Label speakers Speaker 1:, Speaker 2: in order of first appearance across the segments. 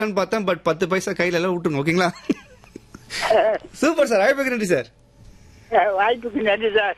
Speaker 1: பார்த்தேன் பட் பத்து பைசா கையில எல்லாம் விட்டுருங்க ஓகேங்களா சூப்பர் சார் அழைப்புக்கு நன்றி சார்
Speaker 2: வாய்ப்புக்கு நன்றி சார்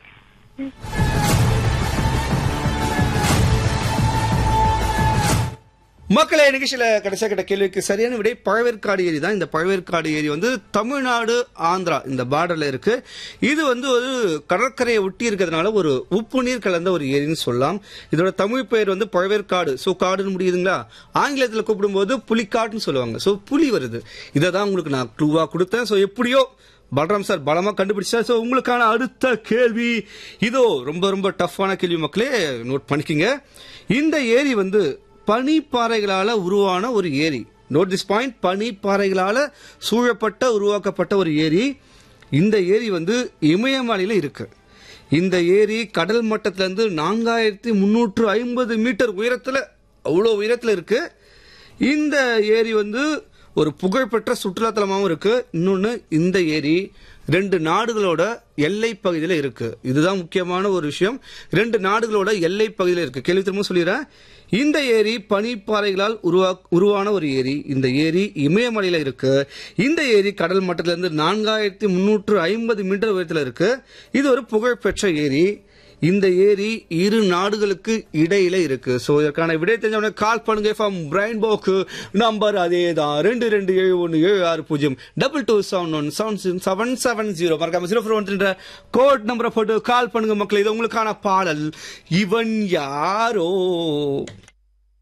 Speaker 1: மக்களே நிகழ்ச்சியில கடைசியா கிட்ட கேள்விக்கு சரியான விடை பழவேற்காடு ஏரி தான் இந்த பழவேற்காடு ஏரி வந்து தமிழ்நாடு ஆந்திரா இந்த பார்டர்ல இருக்கு இது வந்து ஒரு கடற்கரையை ஒட்டி இருக்கிறதுனால ஒரு உப்பு நீர் கலந்த ஒரு ஏரின்னு சொல்லலாம் இதோட தமிழ் பெயர் வந்து பழவேற்காடு ஸோ காடுன்னு முடியுதுங்களா ஆங்கிலத்தில் கூப்பிடும்போது புலிக்காடுன்னு சொல்லுவாங்க ஸோ புலி வருது இதை தான் உங்களுக்கு நான் க்ளூவா கொடுத்தேன் ஸோ எப்படியோ பலராம் சார் பலமா கண்டுபிடிச்சா ஸோ உங்களுக்கான அடுத்த கேள்வி இதோ ரொம்ப ரொம்ப டஃப்பான கேள்வி மக்களே நோட் பண்ணிக்கங்க இந்த ஏரி வந்து பனிப்பாறைகளால உருவான ஒரு ஏரி நோட் திஸ் பாயிண்ட் பனிப்பாறைகளால சூழப்பட்ட உருவாக்கப்பட்ட ஒரு ஏரி இந்த ஏரி வந்து இமயமலையில இருக்கு இந்த ஏரி கடல் மட்டத்துல இருந்து நான்காயிரத்தி முன்னூற்று ஐம்பது மீட்டர் உயரத்துல அவ்வளோ உயரத்துல இருக்கு இந்த ஏரி வந்து ஒரு புகழ்பெற்ற சுற்றுலாத்தலமாகவும் இருக்கு இன்னொன்று இந்த ஏரி ரெண்டு நாடுகளோட எல்லை பகுதியில் இருக்கு இதுதான் முக்கியமான ஒரு விஷயம் ரெண்டு நாடுகளோட எல்லை பகுதியில் இருக்கு கேள்வி திரும்ப சொல்லிடுறேன் இந்த ஏரி பனிப்பாறைகளால் உருவா உருவான ஒரு ஏரி இந்த ஏரி இமயமலையில இருக்கு இந்த ஏரி கடல் மட்டத்திலிருந்து நான்காயிரத்தி முன்னூற்று ஐம்பது மீட்டர் உயரத்தில் இருக்கு இது ஒரு புகழ்பெற்ற ஏரி இந்த ஏரி இரு நாடுகளுக்கு இடையில இருக்கு சோ இதற்கான விடை தெரிஞ்சவன கால் பண்ணுங்க ஃப்ரம் பிரைன் போக்கு நம்பர் அதே தான் ரெண்டு ரெண்டு ஏழு ஒன்று ஏழு ஆறு பூஜ்ஜியம் double two seven one seven seven seven zero மறக்காம ஜீரோ ஃபோர் ஒன் கோட் நம்பரை போட்டு கால் பண்ணுங்க மக்களே இது உங்களுக்கான பாடல் இவன் யாரோ